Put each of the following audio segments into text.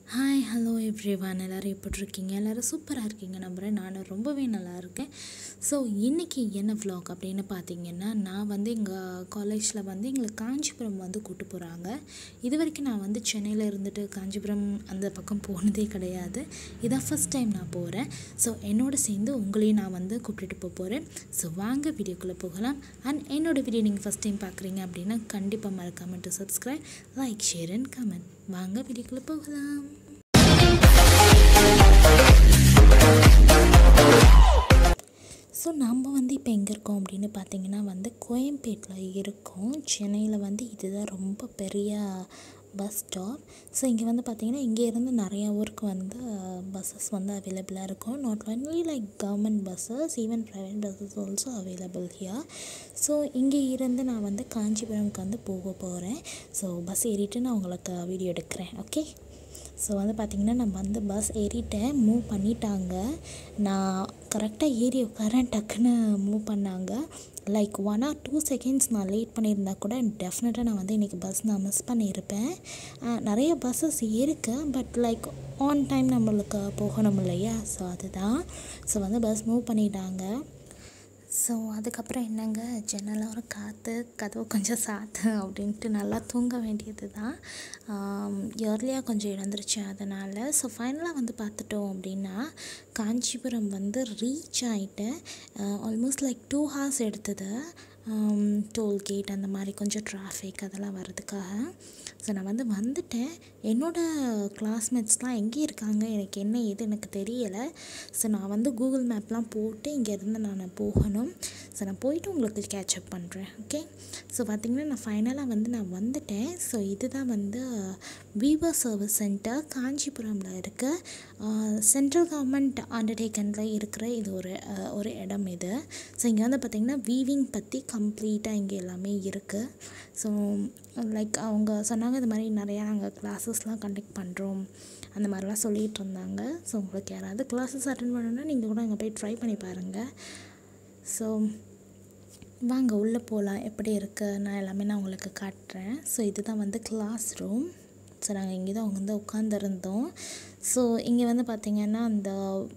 hi hello everyone எல்லோரும் எப்படி இருக்கீங்க எல்லோரும் சூப்பராக இருக்கீங்க நம்புகிறேன் நானும் ரொம்பவே நல்லா இருக்கேன் ஸோ இன்றைக்கி என்ன vlog அப்படின்னு பார்த்தீங்கன்னா நான் வந்து எங்கள் காலேஜில் வந்து எங்களை காஞ்சிபுரம் வந்து கூட்டு போகிறாங்க இது வரைக்கும் நான் வந்து சென்னையில் இருந்துட்டு காஞ்சிபுரம் அந்த பக்கம் போனதே கிடையாது இதான் ஃபஸ்ட் டைம் நான் போகிறேன் ஸோ என்னோட சேர்ந்து உங்களையும் நான் வந்து கூப்பிட்டுட்டு போக போகிறேன் ஸோ வாங்க வீடியோக்குள்ளே போகலாம் அண்ட் என்னோட வீடியோ நீங்கள் ஃபஸ்ட் டைம் பார்க்குறீங்க அப்படின்னா கண்டிப்பாக மறக்காம do subscribe like share and comment வாங்க வீடியோக்குள்ளே போகலாம் ஸோ நம்ம வந்து இப்போ எங்கே இருக்கோம் அப்படின்னு பார்த்தீங்கன்னா வந்து கோயம்பேட்டில் இருக்கோம் சென்னையில் வந்து இதுதான் ரொம்ப பெரிய பஸ் ஸ்டாப் ஸோ இங்கே வந்து பார்த்திங்கன்னா இங்கேருந்து நிறையா ஊருக்கு வந்து பஸ்ஸஸ் வந்து அவைலபிளாக இருக்கும் not only like government buses even private buses also available here so இங்கே இருந்து நான் வந்து காஞ்சிபுரம்க்கு வந்து போக போகிறேன் ஸோ பஸ் ஏறிட்டு நான் உங்களுக்கு வீடியோ எடுக்கிறேன் ஓகே ஸோ வந்து பார்த்திங்கன்னா நம்ம வந்து பஸ் ஏறிட்டேன் மூவ் பண்ணிட்டாங்க நான் கரெக்டாக ஏறி உட்காரேன் டக்குன்னு மூவ் பண்ணாங்க like one or two seconds நான் லேட் பண்ணியிருந்தா கூட டெஃபினட்டாக நான் வந்து இன்றைக்கி பஸ் நான் மிஸ் பண்ணியிருப்பேன் அஹ் நிறைய பஸ்ஸஸ் இருக்கு பட் லைக் ஆன் டைம் நம்மளுக்கு போகணும் இல்லையா ஸோ அதுதான் ஸோ வந்து பஸ் மூவ் பண்ணிட்டாங்க ஸோ அதுக்கப்புறம் என்னங்க ஜன்னலோர காற்று கதவு கொஞ்சம் சாத்து அப்படின்ட்டு நல்லா தூங்க வேண்டியது தான் இயர்லியாக கொஞ்சம் இழந்துருச்சு அதனால் ஸோ ஃபைனலாக வந்து பார்த்துட்டோம் அப்படின்னா காஞ்சிபுரம் வந்து ரீச் ஆகிட்டேன் ஆல்மோஸ்ட் லைக் டூ ஹார்ஸ் எடுத்தது டோல்கேட் அந்த மாதிரி கொஞ்சம் டிராஃபிக் அதெல்லாம் வர்றதுக்காக ஸோ நான் வந்து வந்துட்டேன் என்னோடய கிளாஸ்மேட்ஸ்லாம் எங்கே இருக்காங்க எனக்கு என்ன ஏது எனக்கு தெரியலை ஸோ நான் வந்து கூகுள் மேப்லாம் போட்டு இங்கேருந்து நான் போகணும் ஸோ நான் போயிட்டு உங்களுக்கு கேட்சப் பண்ணுறேன் ஓகே ஸோ பார்த்திங்கன்னா நான் ஃபைனலாக வந்து நான் வந்துட்டேன் ஸோ இதுதான் வந்து வீவா சர்வீஸ் சென்டர் காஞ்சிபுரமில் இருக்க சென்ட்ரல் கவர்மெண்ட் அண்டர்டேக்கனில் இருக்கிற இது ஒரு அஹ், ஒரு இடம் இது ஸோ இங்கே வந்து பார்த்திங்கன்னா வீவிங் பற்றி கம்ப்ளீட்டாக இங்கே எல்லாமே இருக்குது ஸோ லைக் அவங்க சொன்னாங்க இது மாதிரி நிறையா நாங்கள் கிளாஸஸ்லாம் கண்டக்ட் பண்ணுறோம் அந்த மாதிரிலாம் சொல்லிகிட்டு இருந்தாங்க ஸோ உங்களுக்கு யாராவது கிளாஸஸ் அட்டன் பண்ணணுன்னா நீங்கள் கூட அங்கே போய் ட்ரை பண்ணி பாருங்கள் ஸோ வாங்க உள்ளே போகலாம் எப்படி இருக்குது நான் எல்லாமே நான் உங்களுக்கு காட்டுறேன் ஸோ இதுதான் வந்து கிளாஸ் ரூம் ஸோ நாங்கள் இங்கே தான் வந்து உட்காந்துருந்தோம் ஸோ இங்கே வந்து பார்த்திங்கன்னா அந்த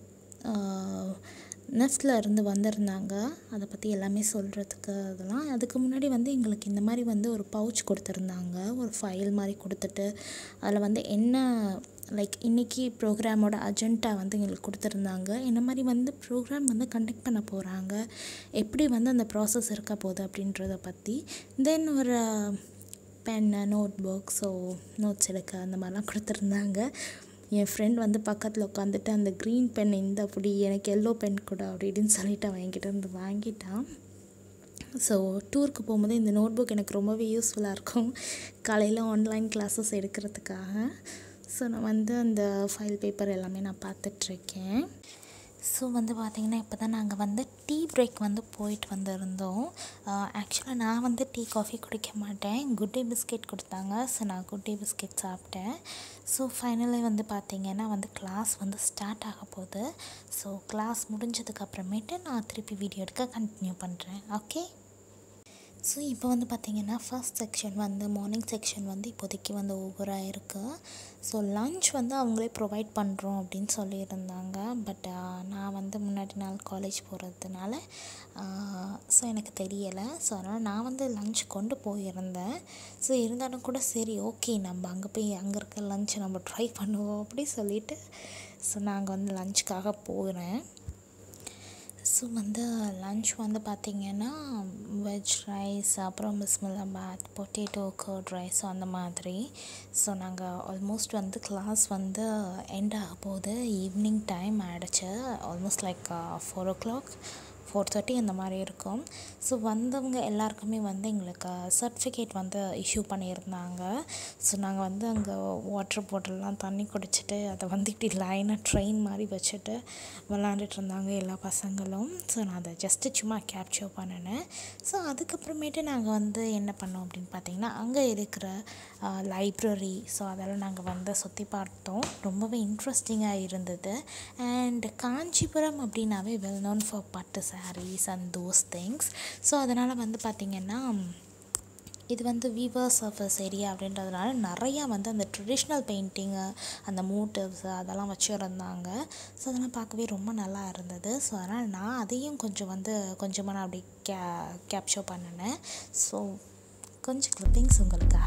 நெஃப்டில் இருந்து வந்திருந்தாங்க அதை பற்றி எல்லாமே சொல்கிறதுக்கு அதெல்லாம் அதுக்கு முன்னாடி வந்து எங்களுக்கு இந்த மாதிரி வந்து ஒரு பவுச் கொடுத்துருந்தாங்க ஒரு ஃபைல் மாதிரி கொடுத்துட்டு அதில் வந்து என்ன லைக் இன்றைக்கி ப்ரோக்ராமோட அஜெண்டா வந்து எங்களுக்கு கொடுத்துருந்தாங்க என்ன மாதிரி வந்து ப்ரோக்ராம் வந்து கண்டக்ட் பண்ண போகிறாங்க எப்படி வந்து அந்த ப்ராசஸ் இருக்க போகுது அப்படின்றத பற்றி தென் ஒரு pen notebook so notes எடுக்க அந்த மாதிரிலாம் கொடுத்துருந்தாங்க என் ஃப்ரெண்ட் வந்து பக்கத்தில் உட்காந்துட்டு அந்த க்ரீன் பென் இந்த அப்படி எனக்கு எல்லோ பென் கூட அப்படி இப்படின்னு சொல்லிட்டு அவன் என்கிட்ட இருந்து வாங்கிட்டான் ஸோ டூருக்கு போகும்போது இந்த நோட் புக் எனக்கு ரொம்பவே யூஸ்ஃபுல்லாக இருக்கும் காலையில் ஆன்லைன் கிளாஸஸ் எடுக்கிறதுக்காக ஸோ நான் வந்து அந்த ஃபைல் பேப்பர் எல்லாமே நான் பார்த்துட்ருக்கேன் ஸோ வந்து பார்த்திங்கன்னா இப்போ தான் நாங்கள் வந்து டீ பிரேக் வந்து போயிட்டு வந்திருந்தோம் ஆக்சுவலாக நான் வந்து டீ காஃபி குடிக்க மாட்டேன் குட் டே பிஸ்கெட் கொடுத்தாங்க ஸோ நான் குட் டே பிஸ்கெட் சாப்பிட்டேன் ஸோ ஃபைனலி வந்து பார்த்திங்கன்னா வந்து கிளாஸ் வந்து ஸ்டார்ட் ஆக போகுது ஸோ கிளாஸ் முடிஞ்சதுக்கு அப்புறமேட்டு நான் திருப்பி வீடியோ எடுக்க கண்டினியூ பண்ணுறேன் ஓகே ஸோ இப்போ வந்து பார்த்திங்கன்னா ஃபர்ஸ்ட் செக்ஷன் வந்து மார்னிங் செக்ஷன் வந்து இப்போதைக்கு வந்து ஓவராக இருக்குது ஸோ லன்ச் வந்து அவங்களே ப்ரொவைட் பண்ணுறோம் அப்படின்னு சொல்லியிருந்தாங்க பட் நான் வந்து முன்னாடி நாள் காலேஜ் போகிறதுனால ஸோ எனக்கு தெரியலை ஸோ அதனால் நான் வந்து லன்ச் கொண்டு போயிருந்தேன் ஸோ இருந்தாலும் கூட சரி ஓகே நம்ம அங்கே போய் அங்கே இருக்க லன்ச்சை நம்ம ட்ரை பண்ணுவோம் அப்படி சொல்லிட்டு ஸோ நாங்கள் வந்து லஞ்சுக்காக போகிறேன் ஸோ வந்து லன்ச் வந்து பார்த்திங்கன்னா வெஜ் ரைஸ் அப்புறம் பிஸ்மில்லாபாத் பொட்டேட்டோ கர்ட் ரைஸ் அந்த மாதிரி ஸோ நாங்கள் ஆல்மோஸ்ட் வந்து கிளாஸ் வந்து எண்ட் ஆக போகுது ஈவினிங் டைம் ஆகிடுச்சு almost like four o'clock four thirty அந்த மாதிரி இருக்கும் ஸோ வந்தவங்க எல்லாருக்குமே வந்து எங்களுக்கு சர்டிஃபிகேட் வந்து இஷ்யூ பண்ணியிருந்தாங்க ஸோ நாங்கள் வந்து அங்கே வாட்டர் பாட்டில்லாம் தண்ணி குடிச்சிட்டு அதை வந்து இப்படி லைனாக ட்ரெயின் மாதிரி வச்சுட்டு விளாண்டுட்டு இருந்தாங்க எல்லா பசங்களும் ஸோ நான் அதை ஜஸ்ட்டு சும்மா கேப்சர் பண்ணினேன் ஸோ அதுக்கப்புறமேட்டு நாங்கள் வந்து என்ன பண்ணோம் அப்படின்னு பார்த்தீங்கன்னா அங்கே இருக்கிற லைப்ரரி ஸோ அதெல்லாம் நாங்கள் வந்து சுற்றி பார்த்தோம் ரொம்பவே இன்ட்ரெஸ்டிங்காக இருந்தது அண்ட் காஞ்சிபுரம் அப்படின்னாவே வெல் known ஃபார் பட்டு sarees and those things so அதனால் வந்து பார்த்திங்கன்னா இது வந்து வீவர் சர்ஃபஸ் ஏரியா அப்படின்றதுனால நிறையா வந்து அந்த ட்ரெடிஷ்னல் பெயிண்டிங்கு அந்த மோட்டிவ்ஸ் அதெல்லாம் வச்சுருந்தாங்க ஸோ அதெல்லாம் பார்க்கவே ரொம்ப நல்லா இருந்தது ஸோ அதனால் நான் அதையும் கொஞ்சம் வந்து கொஞ்சமாக நான் அப்படி கே கேப்சர் பண்ணினேன் ஸோ கொஞ்சம் கிளிப்பிங்ஸ் உங்களுக்காக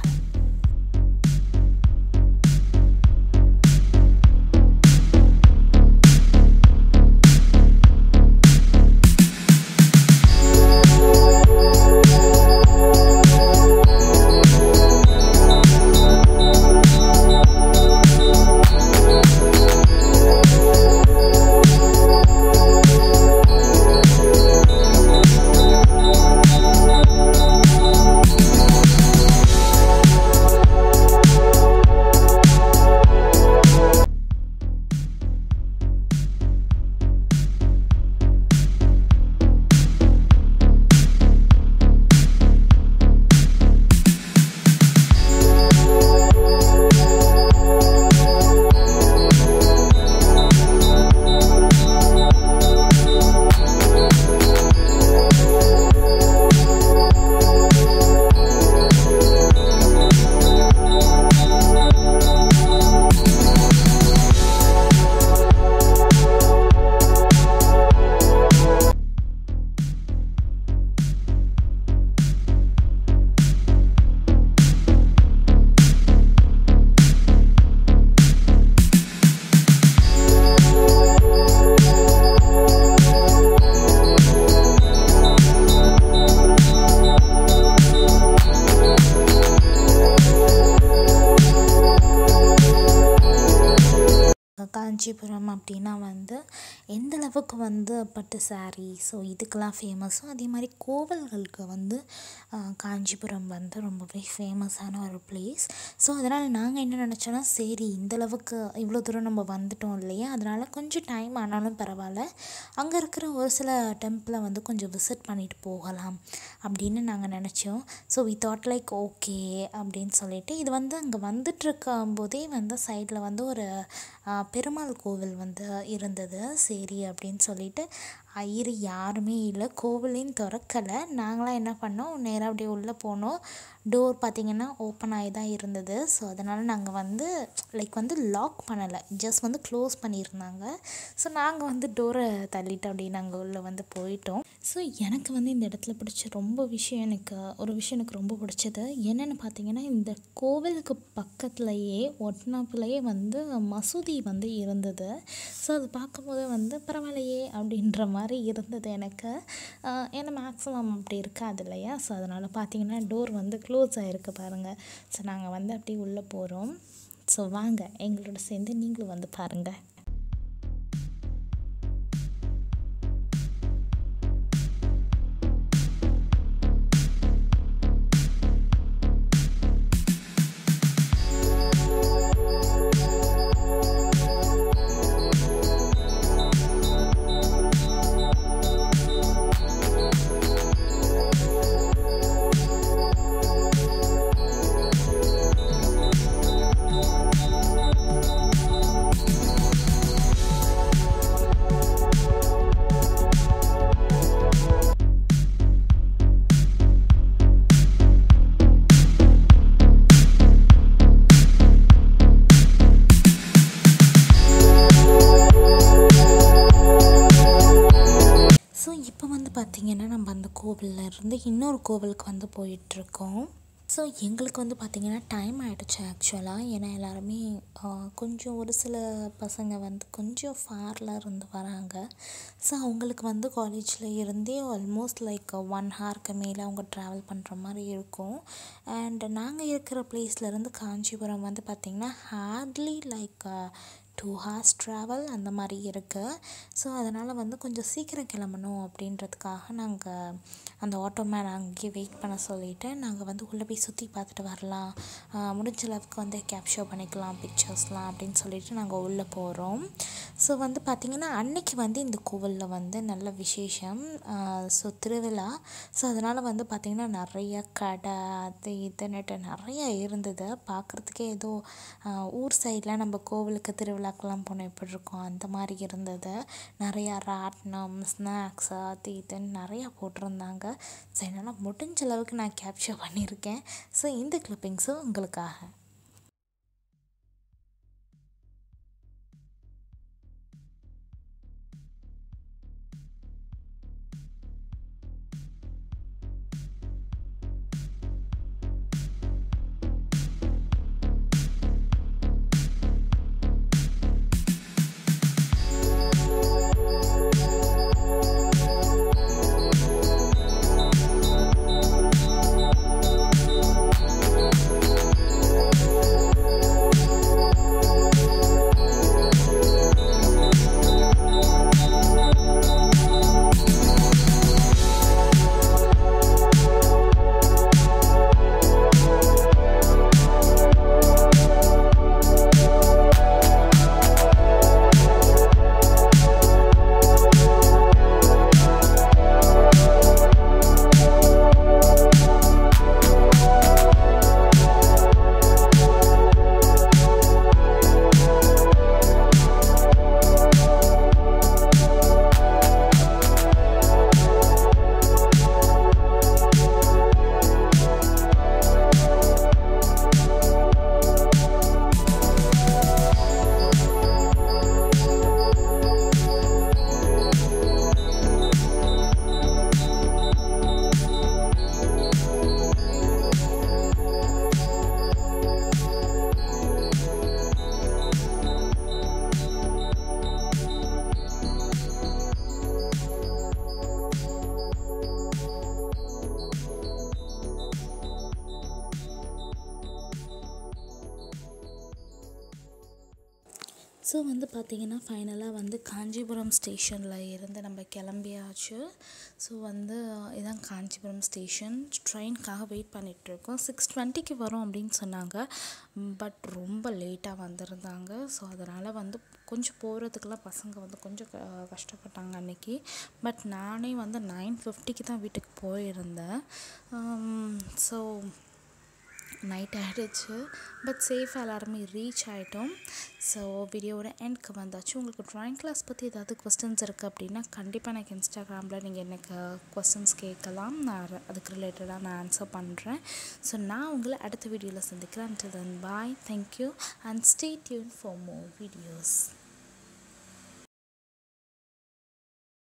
காஞ்சிபுரம் அப்படின்னா வந்து எந்த அளவுக்கு வந்து பட்டு சாரீ ஸோ இதுக்கெல்லாம் ஃபேமஸோ அதே மாதிரி கோவில்களுக்கு வந்து காஞ்சிபுரம் வந்து ரொம்பவே ஃபேமஸான ஒரு பிளேஸ் ஸோ அதனால் நாங்கள் என்ன நினச்சோன்னா சரி இந்த அளவுக்கு இவ்வளோ தூரம் நம்ம வந்துட்டோம் இல்லையா அதனால் கொஞ்சம் டைம் ஆனாலும் பரவாயில்ல அங்கே இருக்கிற ஒரு சில டெம்பிளை வந்து கொஞ்சம் விசிட் பண்ணிட்டு போகலாம் அப்படின்னு நாங்கள் நினச்சோம் so we thought like okay அப்படின்னு சொல்லிட்டு இது வந்து அங்கே வந்துட்டுருக்கும் போதே வந்து சைடில் வந்து ஒரு பெருமாள் கோவில் வந்து இருந்தது சரி அப்படின்னு சொல்லிட்டு ஐயர் யாருமே இல்லை கோவிலையும் திறக்கலை நாங்களாம் என்ன பண்ணோம் நேராக அப்படியே உள்ளே போனோம் டோர் பார்த்திங்கன்னா ஓப்பன் ஆகி தான் இருந்தது ஸோ அதனால் நாங்கள் வந்து லைக் வந்து லாக் பண்ணலை ஜஸ்ட் வந்து க்ளோஸ் பண்ணியிருந்தாங்க ஸோ நாங்கள் வந்து டோரை தள்ளிட்டு அப்படியே நாங்கள் உள்ளே வந்து போயிட்டோம் ஸோ எனக்கு வந்து இந்த இடத்துல பிடிச்ச ரொம்ப விஷயம் எனக்கு ஒரு விஷயம் எனக்கு ரொம்ப பிடிச்சது என்னென்னு பார்த்தீங்கன்னா இந்த கோவிலுக்கு பக்கத்துலேயே ஒட்னாப்புலேயே வந்து மசூதி வந்து இருந்தது ஸோ அது பார்க்கும்போது வந்து பரவாயில்லையே அப்படின்ற மாதிரி இருந்தது எனக்கு ஏன்னா மேக்ஸிமம் அப்படி இருக்காது இல்லையா ஸோ அதனால் பார்த்தீங்கன்னா டோர் வந்து க்ளோஸ் ஆகிருக்கு பாருங்கள் ஸோ நாங்கள் வந்து அப்படியே உள்ளே போகிறோம் ஸோ வாங்க எங்களோட சேர்ந்து நீங்களும் வந்து பாருங்கள் ஸோ இப்போ வந்து பார்த்திங்கன்னா நம்ம அந்த கோவிலில் இருந்து இன்னொரு கோவிலுக்கு வந்து போயிட்டுருக்கோம் ஸோ எங்களுக்கு வந்து பார்த்திங்கன்னா டைம் ஆகிடுச்சு ஆக்சுவலாக ஏன்னா எல்லாருமே கொஞ்சம் ஒரு சில பசங்க வந்து கொஞ்சம் ஃபாரில் இருந்து வராங்க ஸோ அவங்களுக்கு வந்து காலேஜில் இருந்தே ஆல்மோஸ்ட் லைக் ஒன் ஹார்க்கு மேலே அவங்க ட்ராவல் பண்ணுற மாதிரி இருக்கும் அண்ட் நாங்கள் இருக்கிற பிளேஸ்லேருந்து காஞ்சிபுரம் வந்து பார்த்திங்கன்னா hardly like two hours travel அந்த மாதிரி இருக்குது ஸோ அதனால் வந்து கொஞ்சம் சீக்கிரம் கிளம்பணும் அப்படின்றதுக்காக நாங்கள் அந்த ஆட்டோ மேன் அங்கேயே வெயிட் பண்ண சொல்லிவிட்டு நாங்கள் வந்து உள்ளே போய் சுற்றி பார்த்துட்டு வரலாம் முடிஞ்ச அளவுக்கு வந்து கேப்சர் பண்ணிக்கலாம் பிக்சர்ஸ்லாம் அப்படின்னு சொல்லிட்டு நாங்கள் உள்ளே போகிறோம் ஸோ வந்து பார்த்திங்கன்னா அன்னைக்கு வந்து இந்த கோவிலில் வந்து நல்ல விசேஷம் ஸோ திருவிழா ஸோ அதனால் வந்து பார்த்திங்கன்னா நிறைய கடை அது இதுன்னுட்டு நிறைய இருந்தது பார்க்குறதுக்கே ஏதோ ஊர் சைடில் நம்ம கோவிலுக்கு திருவிழா திருவிழாக்கெல்லாம் போனால் எப்படி இருக்கும் அந்த மாதிரி இருந்தது நிறையா ராட்டினம் ஸ்நாக்ஸ் அது இதுன்னு நிறையா போட்டிருந்தாங்க ஸோ என்னால் முடிஞ்ச அளவுக்கு நான் கேப்சர் பண்ணியிருக்கேன் ஸோ இந்த கிளிப்பிங்ஸும் உங்களுக்காக ஸோ வந்து பார்த்திங்கன்னா ஃபைனலாக வந்து காஞ்சிபுரம் ஸ்டேஷனில் இருந்து நம்ம கிளம்பியாச்சு ஸோ வந்து இதான் காஞ்சிபுரம் ஸ்டேஷன் ட்ரெயினுக்காக வெயிட் பண்ணிகிட்ருக்கோம் சிக்ஸ் டுவெண்ட்டிக்கு வரும் அப்படின்னு சொன்னாங்க பட் ரொம்ப லேட்டாக வந்திருந்தாங்க ஸோ அதனால் வந்து கொஞ்சம் போகிறதுக்கெல்லாம் பசங்க வந்து கொஞ்சம் க- கஷ்டப்பட்டாங்க அன்னைக்கு பட் நானே வந்து நைன் ஃபிஃப்டிக்கு தான் வீட்டுக்கு போயிருந்தேன் ஸோ நைட் ஆகிடுச்சு பட் சேஃபாக எல்லாருமே ரீச் ஆகிட்டோம் ஸோ வீடியோவோட எண்ட்க்கு வந்தாச்சு உங்களுக்கு ட்ராயிங் கிளாஸ் பற்றி ஏதாவது கொஸ்டின்ஸ் இருக்குது அப்படின்னா கண்டிப்பாக எனக்கு இன்ஸ்டாகிராமில் நீங்கள் எனக்கு கொஸ்டின்ஸ் கேட்கலாம் நான் ர- அதுக்கு ரிலேட்டடாக நான் ஆன்சர் பண்ணுறேன் ஸோ நான் உங்களை அடுத்த வீடியோவில் சந்திக்கிறேன் until then bye thank you and stay tuned for more videos